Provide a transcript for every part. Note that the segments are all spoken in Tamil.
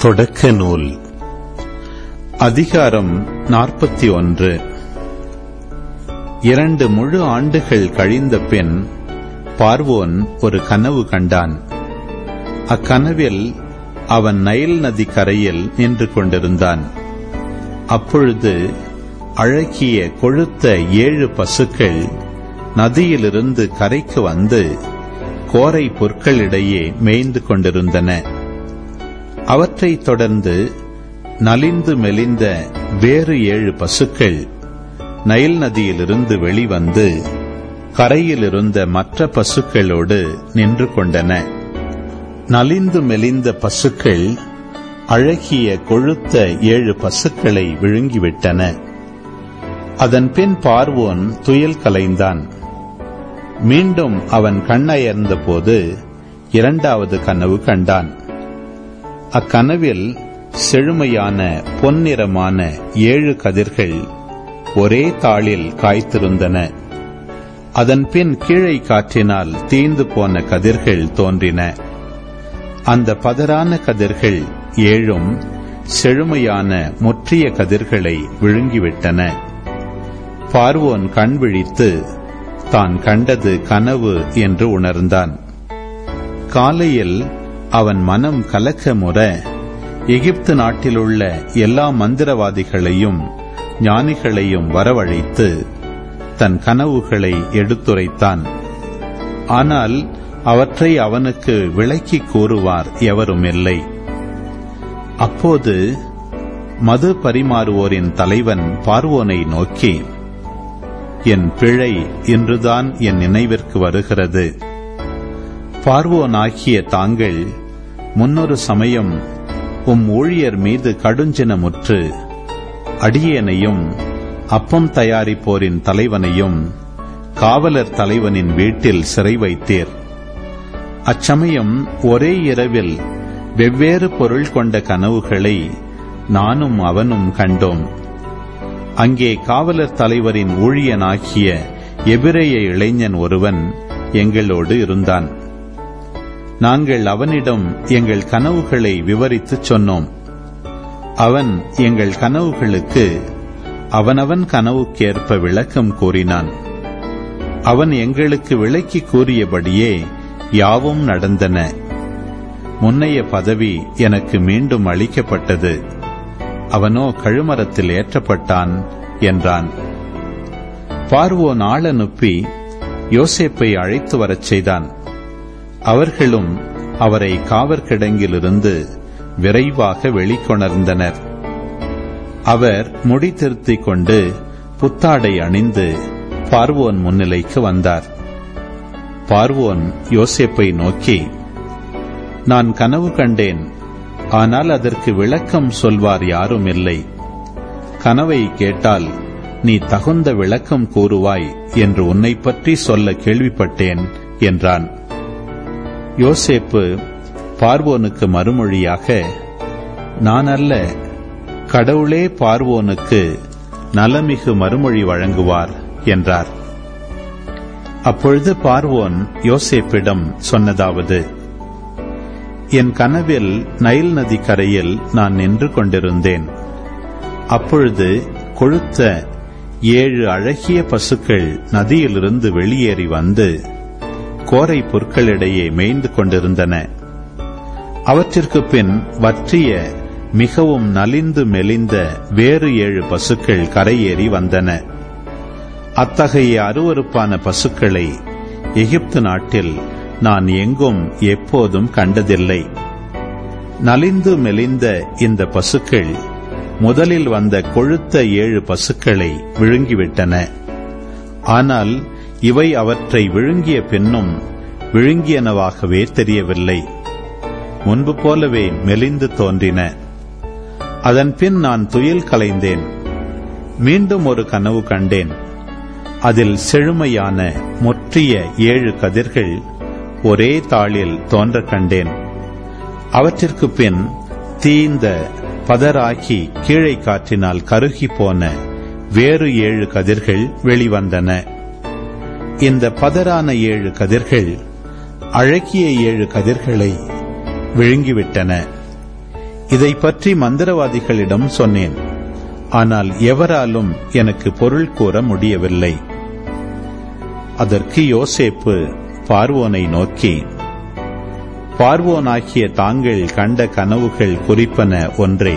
தொடக்க நூல் அதிகாரம் நாற்பத்தி ஒன்று இரண்டு முழு ஆண்டுகள் கழிந்த பின் பார்வோன் ஒரு கனவு கண்டான் அக்கனவில் அவன் நைல் நதி கரையில் நின்று கொண்டிருந்தான் அப்பொழுது அழகிய கொழுத்த ஏழு பசுக்கள் நதியிலிருந்து கரைக்கு வந்து கோரை பொற்களிடையே மேய்ந்து கொண்டிருந்தன அவற்றைத் தொடர்ந்து நலிந்து மெலிந்த வேறு ஏழு பசுக்கள் நைல் நதியிலிருந்து வெளிவந்து கரையிலிருந்த மற்ற பசுக்களோடு நின்று கொண்டன நலிந்து மெலிந்த பசுக்கள் அழகிய கொழுத்த ஏழு பசுக்களை விழுங்கிவிட்டன அதன்பின் பார்வோன் துயில் கலைந்தான் மீண்டும் அவன் கண்ணயர்ந்தபோது இரண்டாவது கனவு கண்டான் அக்கனவில் செழுமையான பொன்னிறமான ஏழு கதிர்கள் ஒரே தாளில் காய்த்திருந்தன அதன்பின் கீழே காற்றினால் தீந்து போன கதிர்கள் தோன்றின அந்த பதரான கதிர்கள் ஏழும் செழுமையான முற்றிய கதிர்களை விழுங்கிவிட்டன பார்வோன் கண் விழித்து தான் கண்டது கனவு என்று உணர்ந்தான் காலையில் அவன் மனம் கலக்கமுற எகிப்து நாட்டிலுள்ள எல்லா மந்திரவாதிகளையும் ஞானிகளையும் வரவழைத்து தன் கனவுகளை எடுத்துரைத்தான் ஆனால் அவற்றை அவனுக்கு விளக்கிக் கூறுவார் எவரும் இல்லை அப்போது மது பரிமாறுவோரின் தலைவன் பார்வோனை நோக்கி என் பிழை இன்றுதான் என் நினைவிற்கு வருகிறது பார்வோனாகிய தாங்கள் முன்னொரு சமயம் உம் ஊழியர் மீது கடுஞ்சினமுற்று அடியேனையும் அப்பம் தயாரிப்போரின் தலைவனையும் காவலர் தலைவனின் வீட்டில் சிறை வைத்தீர் அச்சமயம் ஒரே இரவில் வெவ்வேறு பொருள் கொண்ட கனவுகளை நானும் அவனும் கண்டோம் அங்கே காவலர் தலைவரின் ஊழியனாகிய எபிரேய இளைஞன் ஒருவன் எங்களோடு இருந்தான் நாங்கள் அவனிடம் எங்கள் கனவுகளை விவரித்துச் சொன்னோம் அவன் எங்கள் கனவுகளுக்கு அவனவன் கனவுக்கேற்ப விளக்கம் கூறினான் அவன் எங்களுக்கு விளக்கி கூறியபடியே யாவும் நடந்தன முன்னைய பதவி எனக்கு மீண்டும் அளிக்கப்பட்டது அவனோ கழுமரத்தில் ஏற்றப்பட்டான் என்றான் பார்வோன் ஆள் அனுப்பி யோசேப்பை அழைத்து வரச் செய்தான் அவர்களும் அவரை காவற்கிடங்கிலிருந்து விரைவாக வெளிக்கொணர்ந்தனர் அவர் முடி திருத்திக் கொண்டு புத்தாடை அணிந்து பார்வோன் முன்னிலைக்கு வந்தார் பார்வோன் யோசேப்பை நோக்கி நான் கனவு கண்டேன் ஆனால் அதற்கு விளக்கம் சொல்வார் யாரும் இல்லை கனவை கேட்டால் நீ தகுந்த விளக்கம் கூறுவாய் என்று உன்னை பற்றி சொல்ல கேள்விப்பட்டேன் என்றான் யோசேப்பு பார்வோனுக்கு மறுமொழியாக நான் அல்ல கடவுளே பார்வோனுக்கு நலமிகு மறுமொழி வழங்குவார் என்றார் அப்பொழுது பார்வோன் யோசேப்பிடம் சொன்னதாவது என் கனவில் நைல் நதி கரையில் நான் நின்று கொண்டிருந்தேன் அப்பொழுது கொழுத்த ஏழு அழகிய பசுக்கள் நதியிலிருந்து வெளியேறி வந்து கோரை பொருட்களிடையே மேய்ந்து கொண்டிருந்தன அவற்றிற்கு பின் வற்றிய மிகவும் நலிந்து மெலிந்த வேறு ஏழு பசுக்கள் கரையேறி வந்தன அத்தகைய அருவறுப்பான பசுக்களை எகிப்து நாட்டில் நான் எங்கும் எப்போதும் கண்டதில்லை நலிந்து மெலிந்த இந்த பசுக்கள் முதலில் வந்த கொழுத்த ஏழு பசுக்களை விழுங்கிவிட்டன ஆனால் இவை அவற்றை விழுங்கிய பின்னும் விழுங்கியனவாகவே தெரியவில்லை முன்பு போலவே மெலிந்து தோன்றின அதன்பின் நான் துயில் கலைந்தேன் மீண்டும் ஒரு கனவு கண்டேன் அதில் செழுமையான முற்றிய ஏழு கதிர்கள் ஒரே தாளில் தோன்ற கண்டேன் அவற்றிற்கு பின் தீந்த பதராகி கீழே காற்றினால் கருகி போன வேறு ஏழு கதிர்கள் வெளிவந்தன இந்த பதரான ஏழு கதிர்கள் அழகிய ஏழு கதிர்களை விழுங்கிவிட்டன இதை பற்றி மந்திரவாதிகளிடம் சொன்னேன் ஆனால் எவராலும் எனக்கு பொருள் கூற முடியவில்லை அதற்கு யோசேப்பு பார்வோனை நோக்கி பார்வோனாகிய தாங்கள் கண்ட கனவுகள் குறிப்பன ஒன்றே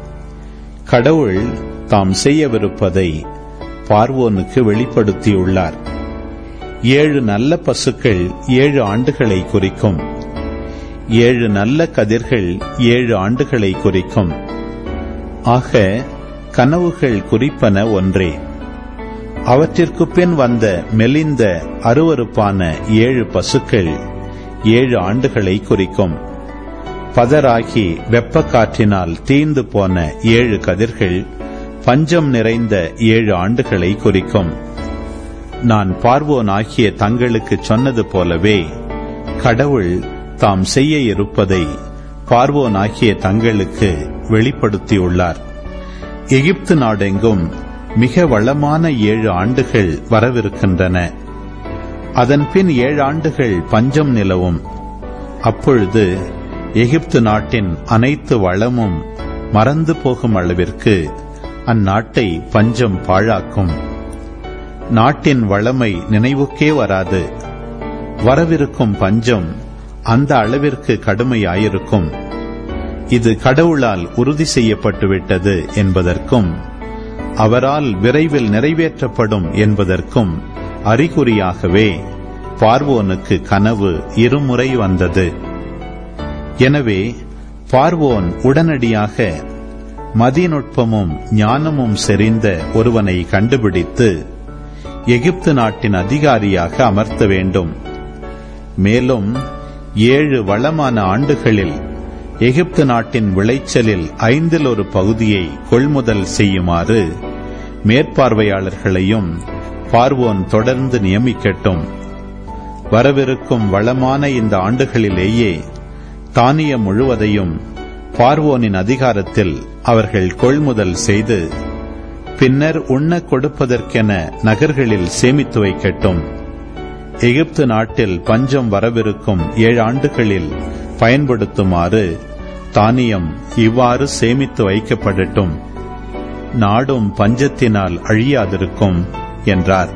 கடவுள் தாம் செய்யவிருப்பதை பார்வோனுக்கு வெளிப்படுத்தியுள்ளார் ஏழு நல்ல பசுக்கள் ஏழு ஆண்டுகளை குறிக்கும் ஏழு நல்ல கதிர்கள் ஏழு ஆண்டுகளை குறிக்கும் ஆக கனவுகள் குறிப்பன ஒன்றே அவற்றிற்கு பின் வந்த மெலிந்த அருவருப்பான ஏழு பசுக்கள் ஏழு ஆண்டுகளை குறிக்கும் பதராகி வெப்பக்காற்றினால் தீந்து போன ஏழு கதிர்கள் பஞ்சம் நிறைந்த ஏழு ஆண்டுகளை குறிக்கும் நான் பார்வோனாகிய தங்களுக்கு சொன்னது போலவே கடவுள் தாம் செய்ய இருப்பதை பார்வோனாகிய தங்களுக்கு வெளிப்படுத்தியுள்ளார் எகிப்து நாடெங்கும் மிக வளமான ஏழு ஆண்டுகள் வரவிருக்கின்றன அதன்பின் ஏழு ஆண்டுகள் பஞ்சம் நிலவும் அப்பொழுது எகிப்து நாட்டின் அனைத்து வளமும் மறந்து போகும் அளவிற்கு அந்நாட்டை பஞ்சம் பாழாக்கும் நாட்டின் வளமை நினைவுக்கே வராது வரவிருக்கும் பஞ்சம் அந்த அளவிற்கு கடுமையாயிருக்கும் இது கடவுளால் உறுதி செய்யப்பட்டுவிட்டது என்பதற்கும் அவரால் விரைவில் நிறைவேற்றப்படும் என்பதற்கும் அறிகுறியாகவே பார்வோனுக்கு கனவு இருமுறை வந்தது எனவே பார்வோன் உடனடியாக மதிநுட்பமும் ஞானமும் செறிந்த ஒருவனை கண்டுபிடித்து எகிப்து நாட்டின் அதிகாரியாக அமர்த்த வேண்டும் மேலும் ஏழு வளமான ஆண்டுகளில் எகிப்து நாட்டின் விளைச்சலில் ஐந்தில் ஒரு பகுதியை கொள்முதல் செய்யுமாறு மேற்பார்வையாளர்களையும் பார்வோன் தொடர்ந்து நியமிக்கட்டும் வரவிருக்கும் வளமான இந்த ஆண்டுகளிலேயே தானியம் முழுவதையும் பார்வோனின் அதிகாரத்தில் அவர்கள் கொள்முதல் செய்து பின்னர் உண்ண கொடுப்பதற்கென நகர்களில் சேமித்து வைக்கட்டும் எகிப்து நாட்டில் பஞ்சம் வரவிருக்கும் ஏழு ஆண்டுகளில் பயன்படுத்துமாறு தானியம் இவ்வாறு சேமித்து வைக்கப்படட்டும் நாடும் பஞ்சத்தினால் அழியாதிருக்கும் என்றார்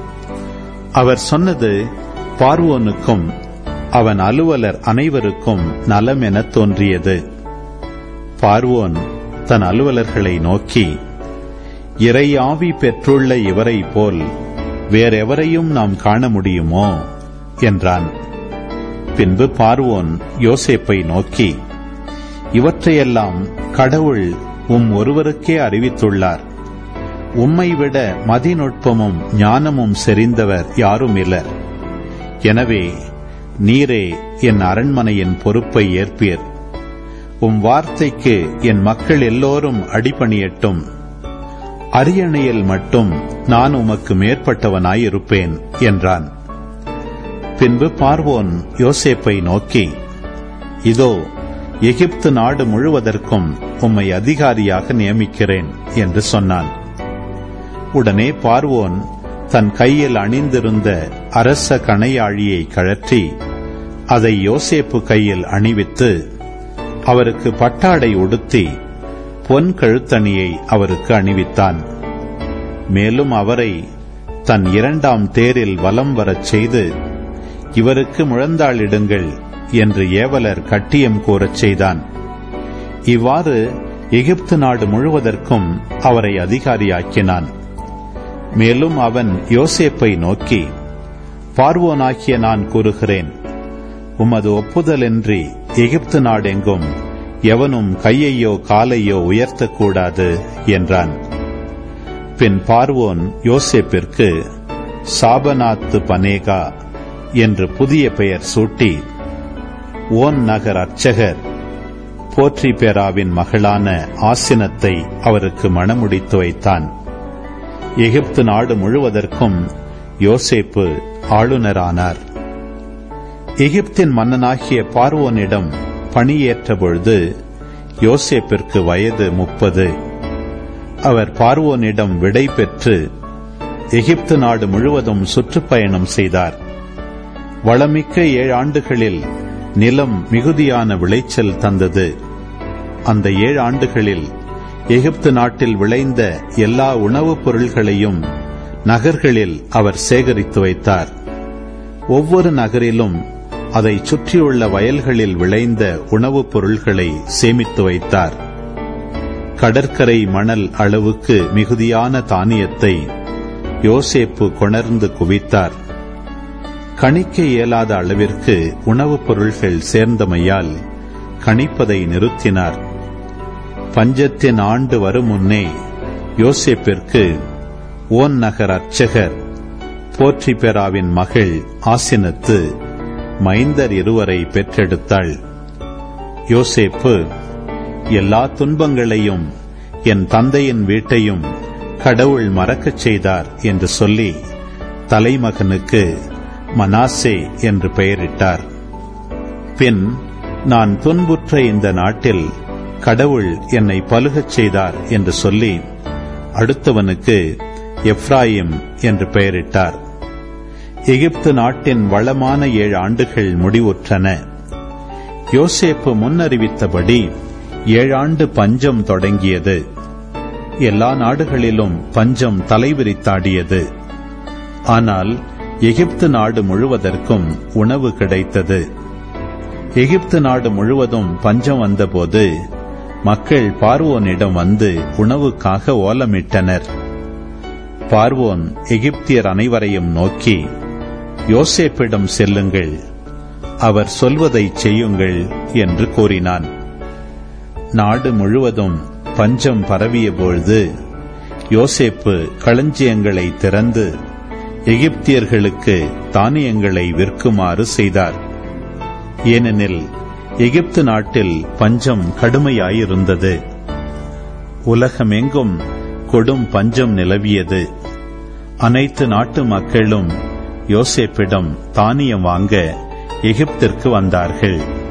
அவர் சொன்னது பார்வோனுக்கும் அவன் அலுவலர் அனைவருக்கும் நலம் என தோன்றியது பார்வோன் தன் அலுவலர்களை நோக்கி இறையாவி பெற்றுள்ள இவரை போல் வேறெவரையும் நாம் காண முடியுமோ என்றான் பின்பு பார்வோன் யோசேப்பை நோக்கி இவற்றையெல்லாம் கடவுள் உம் ஒருவருக்கே அறிவித்துள்ளார் உம்மை விட மதிநுட்பமும் ஞானமும் செறிந்தவர் யாரும் இல்லர் எனவே நீரே என் அரண்மனையின் பொறுப்பை ஏற்பீர் உம் வார்த்தைக்கு என் மக்கள் எல்லோரும் அடிபணியட்டும் அரியணையில் மட்டும் நான் உமக்கு மேற்பட்டவனாயிருப்பேன் என்றான் பின்பு பார்வோன் யோசேப்பை நோக்கி இதோ எகிப்து நாடு முழுவதற்கும் உம்மை அதிகாரியாக நியமிக்கிறேன் என்று சொன்னான் உடனே பார்வோன் தன் கையில் அணிந்திருந்த அரச கணையாழியை கழற்றி அதை யோசேப்பு கையில் அணிவித்து அவருக்கு பட்டாடை உடுத்தி பொன் கழுத்தணியை அவருக்கு அணிவித்தான் மேலும் அவரை தன் இரண்டாம் தேரில் வலம் வரச் செய்து இவருக்கு முழந்தாளிடுங்கள் என்று ஏவலர் கட்டியம் கூறச் செய்தான் இவ்வாறு எகிப்து நாடு முழுவதற்கும் அவரை அதிகாரியாக்கினான் மேலும் அவன் யோசேப்பை நோக்கி பார்வோனாகிய நான் கூறுகிறேன் உமது ஒப்புதலின்றி எகிப்து நாடெங்கும் எவனும் கையையோ காலையோ உயர்த்தக்கூடாது என்றான் பின் பார்வோன் யோசேப்பிற்கு சாபநாத்து பனேகா என்று புதிய பெயர் சூட்டி ஓன் நகர் அர்ச்சகர் போற்றி பேராவின் மகளான ஆசினத்தை அவருக்கு மணமுடித்து வைத்தான் எகிப்து நாடு முழுவதற்கும் யோசேப்பு ஆளுநரானார் எகிப்தின் மன்னனாகிய பார்வோனிடம் பணியேற்ற பொழுது யோசேப்பிற்கு வயது முப்பது அவர் பார்வோனிடம் விடை பெற்று எகிப்து நாடு முழுவதும் சுற்றுப்பயணம் செய்தார் வளமிக்க ஏழு ஆண்டுகளில் நிலம் மிகுதியான விளைச்சல் தந்தது அந்த ஏழு ஆண்டுகளில் எகிப்து நாட்டில் விளைந்த எல்லா உணவுப் பொருள்களையும் நகர்களில் அவர் சேகரித்து வைத்தார் ஒவ்வொரு நகரிலும் அதை சுற்றியுள்ள வயல்களில் விளைந்த உணவுப் பொருள்களை சேமித்து வைத்தார் கடற்கரை மணல் அளவுக்கு மிகுதியான தானியத்தை யோசேப்பு கொணர்ந்து குவித்தார் கணிக்க இயலாத அளவிற்கு உணவுப் பொருள்கள் சேர்ந்தமையால் கணிப்பதை நிறுத்தினார் பஞ்சத்தின் ஆண்டு வரும் முன்னே யோசேப்பிற்கு ஓன் நகர் அர்ச்சகர் போற்றிபெராவின் மகள் ஆசினத்து மைந்தர் இருவரை பெற்றெடுத்தாள் யோசேப்பு எல்லா துன்பங்களையும் என் தந்தையின் வீட்டையும் கடவுள் மறக்கச் செய்தார் என்று சொல்லி தலைமகனுக்கு மனாசே என்று பெயரிட்டார் பின் நான் துன்புற்ற இந்த நாட்டில் கடவுள் என்னை பலுகச் செய்தார் என்று சொல்லி அடுத்தவனுக்கு எப்ராயிம் என்று பெயரிட்டார் எகிப்து நாட்டின் வளமான ஏழு ஆண்டுகள் முடிவுற்றன யோசேப்பு முன்னறிவித்தபடி ஏழாண்டு பஞ்சம் தொடங்கியது எல்லா நாடுகளிலும் பஞ்சம் தலைவிரித்தாடியது ஆனால் எகிப்து நாடு முழுவதற்கும் உணவு கிடைத்தது எகிப்து நாடு முழுவதும் பஞ்சம் வந்தபோது மக்கள் பார்வோனிடம் வந்து உணவுக்காக ஓலமிட்டனர் பார்வோன் எகிப்தியர் அனைவரையும் நோக்கி யோசேப்பிடம் செல்லுங்கள் அவர் சொல்வதை செய்யுங்கள் என்று கூறினான் நாடு முழுவதும் பஞ்சம் பரவியபொழுது யோசேப்பு களஞ்சியங்களை திறந்து எகிப்தியர்களுக்கு தானியங்களை விற்குமாறு செய்தார் ஏனெனில் எகிப்து நாட்டில் பஞ்சம் கடுமையாயிருந்தது உலகமெங்கும் கொடும் பஞ்சம் நிலவியது அனைத்து நாட்டு மக்களும் யோசேப்பிடம் தானியம் வாங்க எகிப்திற்கு வந்தார்கள்